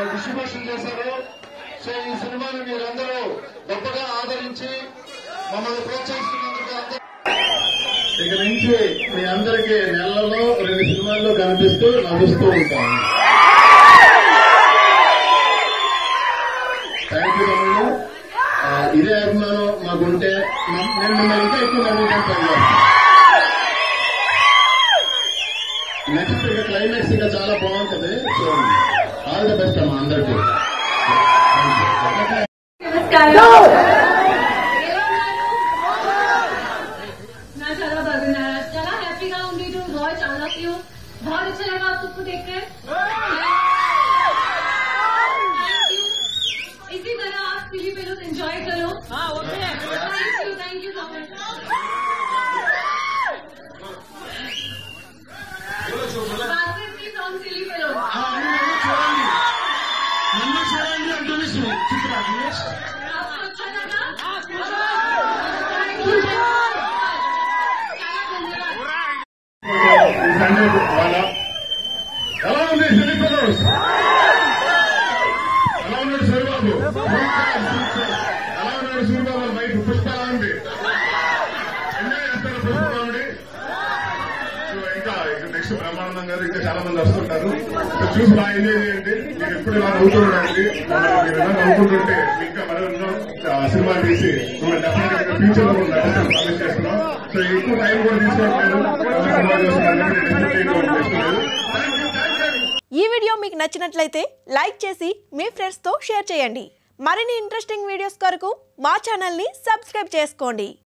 Distribution చేశారు so ఈ సినిమాని మీరందరూ గొప్పగా ఆదరించి మమ్మల్ని ప్రోత్సహిస్తున్నందుకు అందరూ ఇక నుంచి మీ అందరికీ నెలలో రెండు సినిమాల్లో కనిపిస్తూ నవ్విస్తూ ఉంటాను థ్యాంక్ యూ తమ్ముడు ఆ, ఇదే అభిమానం మాకుంటే మ- నేను మిమ్మల్ని ఇంకా ఎక్కువ నవ్వుకుంటాను నెక్స్ట్ ఇక క్లైమాక్స్ ఇంకా చాలా బాగుంటది సో ఆల్ ద బెస్ట్ అమ్మా అందరికీ నమస్కారం मैं చాలా బాగున్నాను చాలా హ్యాపీగా ఉంది to watch all of you बहुत अच्छा लगा आप सबको देखकर Thank you. इसी तरह आप सिली पेलोस एंजॉय करो thank you thank you so much Basket on silly pillows. నన్ను చూడండి అంటుంది చిత్ర आपको अच्छा लगा Thank you. చాలా ధన్యవాదాలు ఈ సండే వాళ్ళ ఎలా ఉంది సిలిపరోస్ ఎలా ఉన్నాడు సూరిబాబు ఎలా ఉన్నాడు సూరిబాబు బయట పుష్ప ఎలా ఉంది ఎంజాయ్ చేస్తారు పుష్పరాముడి సో ఇంకా నెక్స్ట్ బ్రహ్మానందం గారు ఇంకా చాలా మంది వస్తుంటారు సో చూసి బాగా ఎంజాయ్ చేయండి మీరు ఎప్పుడు ఇలా నవ్వుతూ ఉండండి మీరు ఎలా నవ్వుకుంటుంటే ఇంకా మరో ఎన్నో ఆ, సినిమాలు తీసి మిమ్మల్ని డెఫినెట్ గా ఫ్యూచర్ లో నటిస్తాం ప్రామిస్ చేస్తున్నాం సో ఎక్కువ టైం కూడా తీసుకోవట్లేదు సినిమా చూస్తున్నాను నేను ఎంటర్టైన్ చేస్తున్నాను థ్యాంక్ యూ థ్యాంక్ యూ ఈ వీడియో మీకు నచ్చినట్లయితే లైక్ చేసి మీ ఫ్రెండ్స్తో షేర్ చేయండి మరిన్ని ఇంట్రెస్టింగ్ వీడియోస్ కొరకు మా ఛానల్ని సబ్స్క్రైబ్ చేసుకోండి